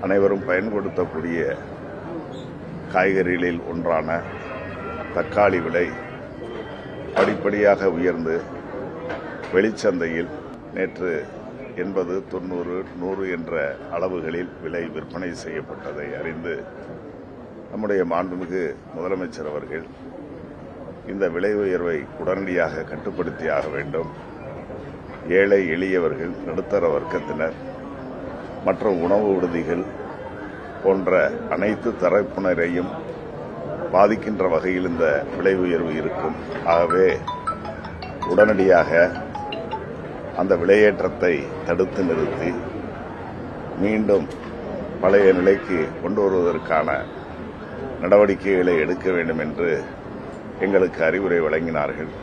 அனைவரும் பயன்படுத்தக்கூடிய காய்கறிகளில் ஒன்றான தக்காளி விலை படிப்படியாக உயர்ந்து வெளிச்சந்தையில் நேற்று எண்பது தொண்ணூறு நூறு என்ற அளவுகளில் விலை விற்பனை செய்யப்பட்டதை அறிந்து நம்முடைய மாண்புமிகு முதலமைச்சர் அவர்கள் இந்த விலை உயர்வை உடனடியாக கட்டுப்படுத்தியாக வேண்டும் ஏழை எளியவர்கள் நடுத்தர வர்க்கத்தினர் மற்றும் உணவு விடுதிகள் போன்ற அனைத்து தரப்பினரையும் பாதிக்கின்ற வகையில் இந்த விலை உயர்வு இருக்கும் ஆகவே உடனடியாக அந்த விலையேற்றத்தை தடுத்து நிறுத்தி மீண்டும் பழைய நிலைக்கு கொண்டு வருவதற்கான நடவடிக்கைகளை எடுக்க வேண்டும் என்று எங்களுக்கு அறிவுரை வழங்கினார்கள்